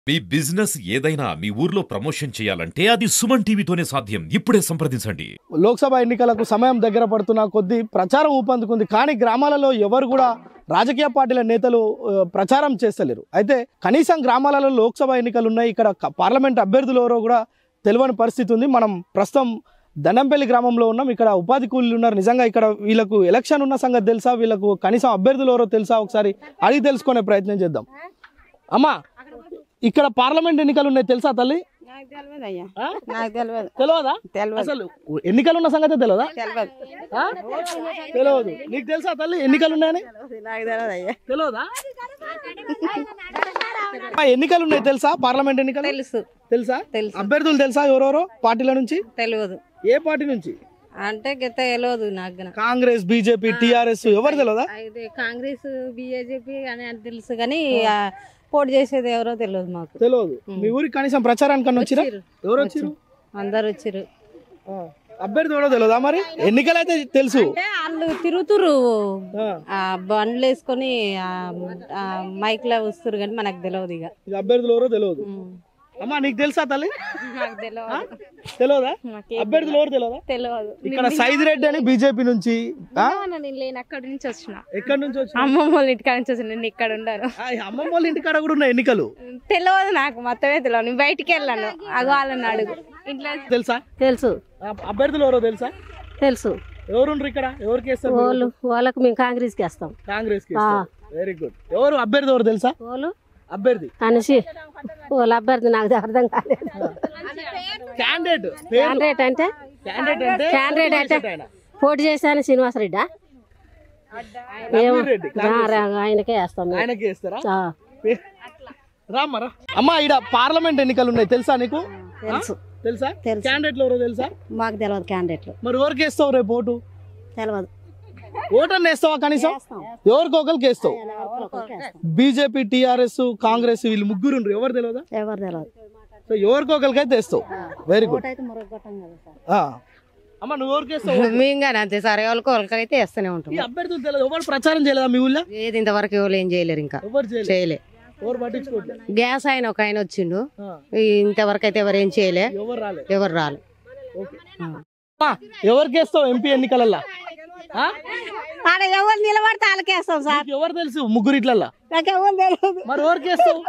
మీ business ఏదైనా మీ ఊర్లో promotion చేయాలంటే అది సుమన్ టీవీతోనే సాధ్యం ఇప్పుడే సంప్రదించండి లోక్సభ ఎన్నికలకు సమయం దగ్గర పడుతున్న కొద్దీ ప్రచారం ఊపందుకుంది కానీ గ్రామాలలో ఎవరు కూడా రాజకీయ పార్టీల నేతలు ఆ, ప్రచారం చేస్తలేరు అయితే కనీసం గ్రామాలలో లోక్సభ ఎన్నికలు ఉన్నాయి ఇక్కడ క- పార్లమెంట్ అభ్యర్థులు ఎవరో కూడా తెలియని పరిస్థితి ఉంది మనం ప్రస్తుతం దండంపల్లి గ్రామంలో ఉన్నాం ఇక్కడ ఉపాధి కూలీలు ఉన్నారు నిజంగా ఇక్కడ వీళ్ళకు ఎలక్షన్ ఉన్న సంగతి తెలుసా వీళ్ళకు కనీసం అభ్యర్థులు ఎవరో తెలుసా ఒకసారి అడిగి తెలుసుకునే ప్రయత్నం చేద్దాం అమ్మా ఇక్కడ పార్లమెంట్ ఎన్నికలు ఉన్నాయి తెలుసా తల్లి నాకు తెలియదు అయ్యా ఆ? నాకు తెలియదు తెలియదా తెలియదు అసలు ఎన్నికలు ఉన్న సంగతి తెలియదా తెలియదు ఆ? తెలియదు నీకు తెలుసా తల్లి ఎన్నికలు ఉన్నాయని నాకు తెలియదు అయ్యా తెలియదా ఆ, ఎన్నికలు ఉన్నాయి తెలుసా పార్లమెంట్ ఎన్నికలు తెలుసు తెలుసా తెలుసు. అభ్యర్థులు తెలుసా ఎవరెవరో పార్టీల నుంచి తెలియదు ఏ పార్టీ నుంచి అంటే గత తెలియదు నాకు గన. కాంగ్రెస్ బీజేపీ టిఆర్ఎస్ ఎవరు తెలియదా అయితే కాంగ్రెస్ బీజేపీ అని అని తెలుసు కానీ ఆ, పోటీ చేసేది ఎవరో తెలియదు మాకు తెలియదు మీ ఊరికి కనీసం ప్రచారానికి కన్నా వచ్చిరా వచ్చిర్రు. ఎవరు వచ్చిరు అందరు వచ్చిర్రు ఆ, అభ్యర్థి ఎవరో తెలియదా మరి ఎన్నికలు అయితే తెలుసు అంటే వాళ్ళు తిరుగుతురు ఆ, ఆ బండ్లు వేసుకొని మైక్ లో వస్తారు కానీ మనకు తెలియదు ఇక ఇక అభ్యర్థులు ఎవరో తెలియదు ఉమ్. అమ్మా నీకు తెలుసా తల్లి నాకు తెలియదు తెలియదా మాకేం అభ్యర్థులు ఎవరు తెలియదా తెలియదు ఇక్కడ సైద్ రెడ్డి అని బీజేపీ నుంచి ఆ? నేను లేని అక్కడి నుంచి వచ్చిన ఎక్కడి నుంచి వచ్చి అమ్మమ్మ వాళ్ళ ఇంటికాడ నుంచి వచ్చిన నేను ఇక్కడ ఉండను అమ్మమ్మ వాళ్ళ ఇంటికాడ కూడా ఉన్నాయి ఎన్నికలు తెలియదు నాకు మొత్తమే తెలియదు నేను బయటికి వెళ్ళాను అగో వాళ్ళని అడుగు ఇంట్లో తెలుసా తెలుసు ఆ, అభ్యర్థులు ఎవరో తెలుసా తెలుసు ఎవరుండ్రు ఇక్కడ ఎవరికి వేస్తారు వాళ్ళు వాళ్ళకు మేము కాంగ్రెస్కి వేస్తాం కాంగ్రెస్ కి వెరీ గుడ్ ఎవరు అభ్యర్థి ఎవరు తెలుసా వాళ్ళు అభ్యర్థి అనేసి వాళ్ళ అభ్యర్థి నాకు అర్థం కాలేదు క్యాండిడేట్ క్యాండిడేట్ అంటే క్యాండిడేట్ అంటే క్యాండిడేట్ అంటే ఆయన. పోటీ చేశాను శ్రీనివాసరెడ్డా ఏమో రఘువీర్ రెడ్డి ఆ, రా- ఆయనకే వేస్తాం మేము. ఆయనకి వేస్తారా ఆ, రామ్మరా అమ్మా ఈడ పార్లమెంట్ ఎన్నికలు ఉన్నాయి తెలుసా నీకు తెలుసు తెలుసా తెలుసు. క్యాండిడేట్లు ఎవరో తెలుసా మాకు తెలియదు క్యాండిడేట్లు మరి ఎవరికి వేస్తావు రేపు ఓటు తెలియదు ఓటర్ని వేస్తావా కనీసం ఎవరికి ఒకరికి వేస్తావు బీజేపీ టిఆర్ఎస్ కాంగ్రెస్ వీళ్ళు ముగ్గురు ఉండ్రు. ఎవరు తెలియదా ఎవరు తెలియదు సో ఎవరికి ఒకరికి అయితే వేస్తావు వెరీ గుడ్ అయితే మురగొట్టం కదా సార్ అమ్మ నువ్వు ఎవరికి వేస్తావు మేము కానీ అంతే సరే వాళ్ళకి వాళ్ళకైతే వేస్తూనే ఉంటాం ఈ అభ్యర్థులు తెలియదు ఎవరు ప్రచారం చేయలేదా మీ ఊళ్ళో ఏది ఇంతవరకు ఎవరు ఏం చేయలేరు ఇంకా ఎవరు చేయలేదు చేయలే ఎవరు పట్టించుకోవట్లేదు గ్యాస్ ఆయన ఒక ఆయన వచ్చిండు ఆ, ఈ ఇంతవరకు అయితే ఎవరు ఏం చేయలే ఎవరు రాలేదు ఎవరు రాలే ఓకే అమ్మా, ఎవరికి వేస్తావు ఎంపీ ఎన్నికలల్లా ఆ? ఆడ ఎవరు నిలబడితే వాళ్ళకేస్తాం సార్ నీకు ఎవరు తెలుసు ముగ్గురు ఇట్లల్లా నాకు ఎవరు తెలియదు మరి ఎవరికి వేస్తావు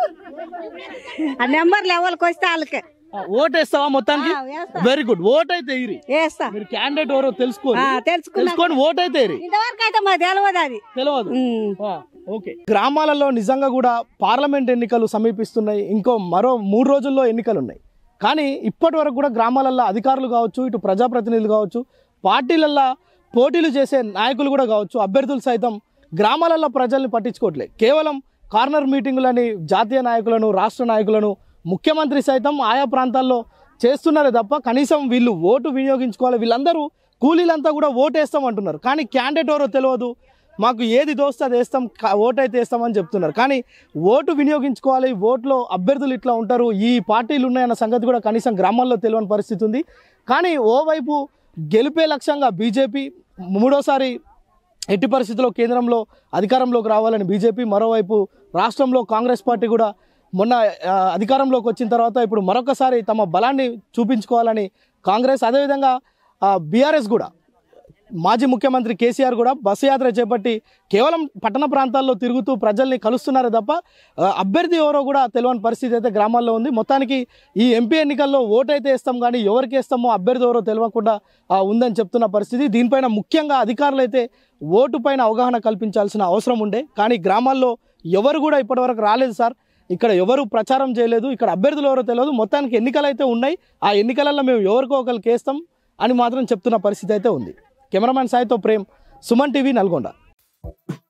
ఆ నెంబర్లు ఎవరికి వస్తే వాళ్ళకే ఆ, ఓటు వేస్తావా మొత్తానికి వెరీ గుడ్ ఓట్ అయితే ఇరి వేస్తా మీరు క్యాండిడేట్ ఎవరో తెలుసుకోండి ఆ, తెలుసుకున్నా తెలుసుకొని ఓట్ అయితే ఇరి ఇంతవరకు అయితే మాకు తెలియదు అది తెలియదు ఉమ్. ఆ, ఓకే గ్రామాలలో నిజంగా కూడా పార్లమెంట్ ఎన్నికలు సమీపిస్తున్నాయి ఇంకో మరో మూడు రోజుల్లో ఎన్నికలు ఉన్నాయి కానీ ఇప్పటి వరకు కూడా గ్రామాలల్లో అధికారులు కావచ్చు ఇటు ప్రజాప్రతినిధులు కావచ్చు పార్టీలల్లో పోటీలు చేసే నాయకులు కూడా కావచ్చు అభ్యర్థులు సైతం గ్రామాలలో ప్రజల్ని పట్టించుకోవట్లే కేవలం కార్నర్ మీటింగులని జాతీయ నాయకులను రాష్ట్ర నాయకులను ముఖ్యమంత్రి సైతం ఆయా ప్రాంతాల్లో చేస్తున్నారే తప్ప కనీసం వీళ్ళు ఓటు వినియోగించుకోవాలి వీళ్ళందరూ కూలీలంతా కూడా ఓటు వేస్తామంటున్నారు కానీ క్యాండిడేట్ ఎవరో తెలియదు మాకు ఏది దోస్తే అది వేస్తాం కా- ఓటు అయితే వేస్తామని చెప్తున్నారు కానీ ఓటు వినియోగించుకోవాలి ఓట్లో అభ్యర్థులు ఇట్లా ఉంటారు ఈ పార్టీలు ఉన్నాయన్న సంగతి కూడా కనీసం గ్రామాల్లో తెలియని పరిస్థితి ఉంది కానీ ఓవైపు గెలిపే లక్ష్యంగా బీజేపీ మూడోసారి ఎట్టి పరిస్థితుల్లో కేంద్రంలో అధికారంలోకి రావాలని బీజేపీ మరోవైపు రాష్ట్రంలో కాంగ్రెస్ పార్టీ కూడా మొన్న ఆ, అధికారంలోకి వచ్చిన తర్వాత ఇప్పుడు మరొకసారి తమ బలాన్ని చూపించుకోవాలని కాంగ్రెస్ అదేవిధంగా బీఆర్ఎస్ కూడా మాజీ ముఖ్యమంత్రి కేసీఆర్ కూడా బస్సు యాత్ర చేపట్టి కేవలం పట్టణ ప్రాంతాల్లో తిరుగుతూ ప్రజల్ని కలుస్తున్నారే తప్ప ఆ, అభ్యర్థి ఎవరో కూడా తెలియని పరిస్థితి అయితే గ్రామాల్లో ఉంది మొత్తానికి ఈ ఎంపీ ఎన్నికల్లో ఓటు అయితే వేస్తాం కానీ ఎవరికి వేస్తామో అభ్యర్థి ఎవరో తెలియకుండా ఆ, ఉందని చెప్తున్న పరిస్థితి దీనిపైన ముఖ్యంగా అధికారులు అయితే ఓటు పైన అవగాహన కల్పించాల్సిన అవసరం ఉండే కానీ గ్రామాల్లో ఎవరు కూడా ఇప్పటివరకు రాలేదు సార్ ఇక్కడ ఎవరు ప్రచారం చేయలేదు ఇక్కడ అభ్యర్థులు ఎవరో తెలియదు మొత్తానికి ఎన్నికలు అయితే ఉన్నాయి ఆ ఎన్నికలలో మేము ఎవరికో ఒకరికి వేస్తాం అని మాత్రం చెప్తున్న పరిస్థితి అయితే ఉంది కెమెరామ్యాన్ సాయితో ప్రేమ్ సుమన్ టీవీ నల్గొండ